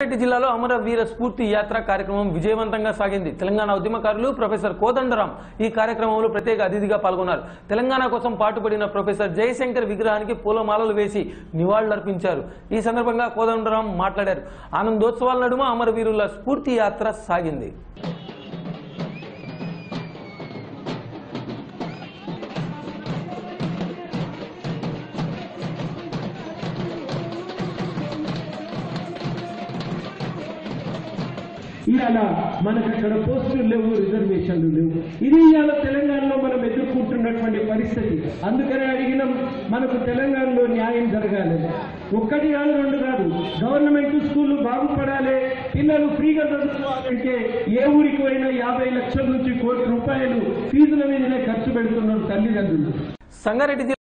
రంగారెడ్డి జిల్లాలో అమర వీర స్ఫూర్తి యాత్ర కార్యక్రమం విజయవంతంగా సాగింది తెలంగాణ ఉద్యమకారులు ప్రొఫెసర్ కోదండరాం ఈ కార్యక్రమంలో ప్రత్యేక అతిథిగా పాల్గొన్నారు తెలంగాణ కోసం పాటుపడిన ప్రొఫెసర్ జయశంకర్ విగ్రహానికి పూలమాలలు వేసి నివాళులర్పించారు ఈ సందర్భంగా కోదండరాం మాట్లాడారు ఆనందోత్సవాల నడుమ అమరవీరుల స్ఫూర్తి యాత్ర సాగింది ఇవాళ మనకు అక్కడ పోస్టులు లేవు రిజర్వేషన్లు లేవు ఇది ఇవాళ తెలంగాణలో మనం ఎదుర్కొంటున్నటువంటి పరిస్థితి అందుకనే అడిగినాం మనకు తెలంగాణలో న్యాయం జరగాలి ఒక్కటి కాదు రెండు కాదు గవర్నమెంట్ స్కూళ్ళు బాగుపడాలి పిల్లలు ఫ్రీగా చదువుకోవాలంటే ఏ ఊరికి పోయినా యాభై లక్షల నుంచి కోటి రూపాయలు ఫీజుల మీదనే ఖర్చు పెడుతున్నారు తల్లిదండ్రులు సంగారెడ్డి జిల్లా